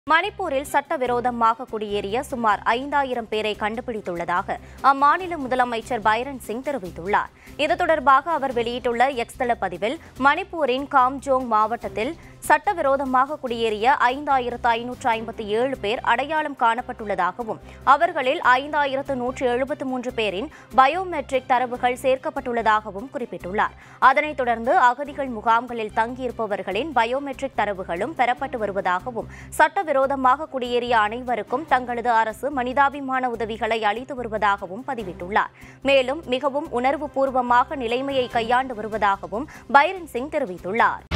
மணிப்பூரில் சட்டவிரோதமாக குடியேறிய சுமார் ஐந்தாயிரம் பேரை கண்டுபிடித்துள்ளதாக அம்மாநில முதலமைச்சர் பைரன் சிங் தெரிவித்துள்ளார் இது தொடர்பாக அவர் வெளியிட்டுள்ள எக்ஸ் தள பதிவில் மணிப்பூரின் காம்ஜோங் மாவட்டத்தில் சட்டவிரோதமாக குடியேறிய ஐந்தாயிரத்து ஐநூற்று ஐம்பத்தி ஏழு பேர் அடையாளம் காணப்பட்டுள்ளதாகவும் அவர்களில் ஐந்தாயிரத்து நூற்று எழுபத்து மூன்று பேரின் பயோமெட்ரிக் தரவுகள் சேர்க்கப்பட்டுள்ளதாகவும் குறிப்பிட்டுள்ளார் அதனைத் தொடர்ந்து அகதிகள் முகாம்களில் தங்கியிருப்பவர்களின் பயோமெட்ரிக் தரவுகளும் பெறப்பட்டு வருவதாகவும் சட்டவிரோதமாக குடியேறிய அனைவருக்கும் தங்களது அரசு மனிதாபிமான உதவிகளை அளித்து வருவதாகவும் பதிவிட்டுள்ளார் மேலும் மிகவும் உணர்வுபூர்வமாக நிலைமையை கையாண்டு வருவதாகவும் பைரன் சிங் தெரிவித்துள்ளார்